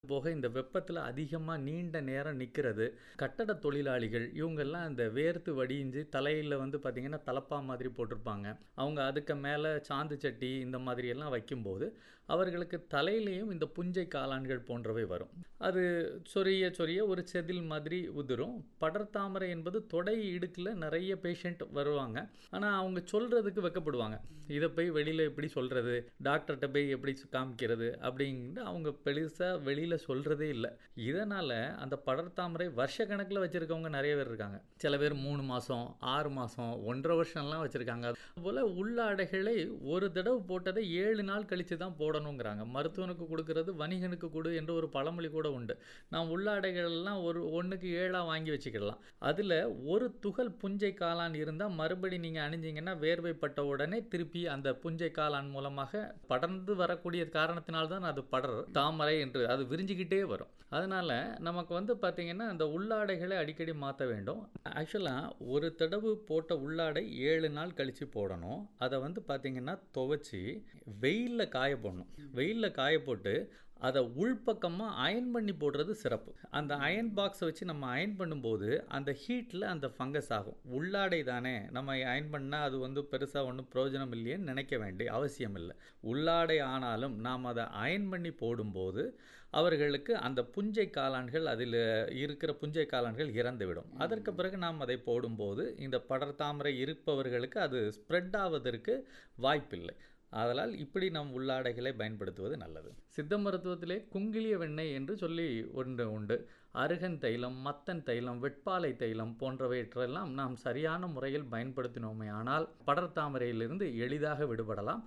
போக இந்த வெப்பத்தில் அதிகமாக நீண்ட நேரம் நிற்கிறது கட்டட தொழிலாளிகள் இவங்கெல்லாம் இந்த வேர்த்து வடிஞ்சு தலையில் வந்து பார்த்திங்கன்னா தலப்பா மாதிரி போட்டிருப்பாங்க அவங்க அதுக்கு மேலே சாந்து சட்டி இந்த மாதிரியெல்லாம் வைக்கும்போது அவர்களுக்கு தலையிலையும் இந்த புஞ்சை காளான்கள் போன்றவை வரும் அது சொரிய சொரிய ஒரு செதில் மாதிரி உதிரும் படர்தாமரை என்பது தொடை இடுக்கில் நிறைய பேஷண்ட் வருவாங்க ஆனால் அவங்க சொல்கிறதுக்கு வெக்கப்படுவாங்க இதை போய் வெளியில் எப்படி சொல்கிறது டாக்டர்கிட்ட போய் எப்படி காமிக்கிறது அப்படின்ட்டு அவங்க பெருசாக வெளியில் சொல்கிறதே இல்லை இதனால் அந்த படர்தாமரை வருஷ கணக்கில் வச்சுருக்கவங்க நிறைய பேர் இருக்காங்க சில பேர் மூணு மாதம் ஆறு மாதம் ஒன்றரை வருஷம்லாம் வச்சுருக்காங்க அதுபோல் உள்ளாடைகளை ஒரு தடவை போட்டதை ஏழு நாள் கழித்து தான் போடணுங்கிறாங்க மருத்துவனுக்கு கொடுக்கறது வணிகனுக்கு கொடு என்ற ஒரு பழமொழி கூட உண்டு நாம் உள்ளாடைகள்லாம் ஒரு ஒன்றுக்கு ஏழாக வாங்கி வச்சுக்கிடலாம் அதில் ஒரு துகள் புஞ்சை காளான் இருந்தால் மறுபடி நீங்கள் அணிஞ்சிங்கன்னா வேர்வைப்பட்ட உடனே திருப்பி அந்த புஞ்சை காளான் மூலமாக படர்ந்து வரக்கூடிய காரணத்தினால்தான் அது படர் தாமரை என்று அது விரிஞ்சிக்கிட்டே வரும் அதனால் நமக்கு வந்து பார்த்திங்கன்னா அந்த உள்ளாடைகளை அடிக்கடி மாற்ற வேண்டும் ஆக்சுவலாக ஒரு தடவு போட்ட உள்ளாடை ஏழு நாள் கழித்து போடணும் அதை வந்து பார்த்திங்கன்னா துவைச்சி வெயிலில் காய போடணும் வெயிலில் காய போட்டு அதை உள்பக்கமாக அயன் பண்ணி போடுறது சிறப்பு அந்த அயன் பாக்ஸை வச்சு நம்ம அயன் பண்ணும்போது அந்த ஹீட்டில் அந்த ஃபங்கஸ் ஆகும் உள்ளாடை தானே நம்ம அயன் பண்ணால் அது வந்து பெருசாக ஒன்றும் பிரயோஜனம் இல்லையேன்னு நினைக்க வேண்டிய அவசியம் இல்லை உள்ளாடை ஆனாலும் நாம் அதை அயன் பண்ணி போடும்போது அவர்களுக்கு அந்த புஞ்சை காளான்கள் அதில் இருக்கிற புஞ்சை காளான்கள் இறந்துவிடும் அதற்கு பிறகு நாம் அதை போடும்போது இந்த படர்தாமரை இருப்பவர்களுக்கு அது ஸ்ப்ரெட் ஆவதற்கு வாய்ப்பில்லை அதனால் இப்படி நம் உள்ளாடைகளை பயன்படுத்துவது நல்லது சித்த மருத்துவத்திலே குங்கிலிய வெண்ணெய் என்று சொல்லி ஒன்று உண்டு அருகன் தைலம் மத்தன் தைலம் வெட்பாலை தைலம் போன்றவற்றெல்லாம் நாம் சரியான முறையில் பயன்படுத்தினோமே ஆனால் படர்தாமரையிலிருந்து எளிதாக விடுபடலாம்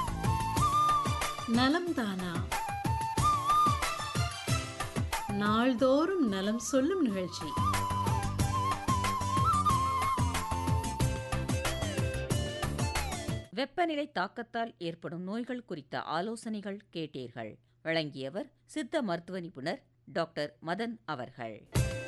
நலம் தானா நாள்தோறும் நலம் சொல்லும் நிகழ்ச்சி வெப்பநிலை தாக்கத்தால் ஏற்படும் நோய்கள் குறித்த ஆலோசனைகள் கேட்டீர்கள் வழங்கியவர் சித்த மருத்துவ நிபுணர் டாக்டர் மதன் அவர்கள்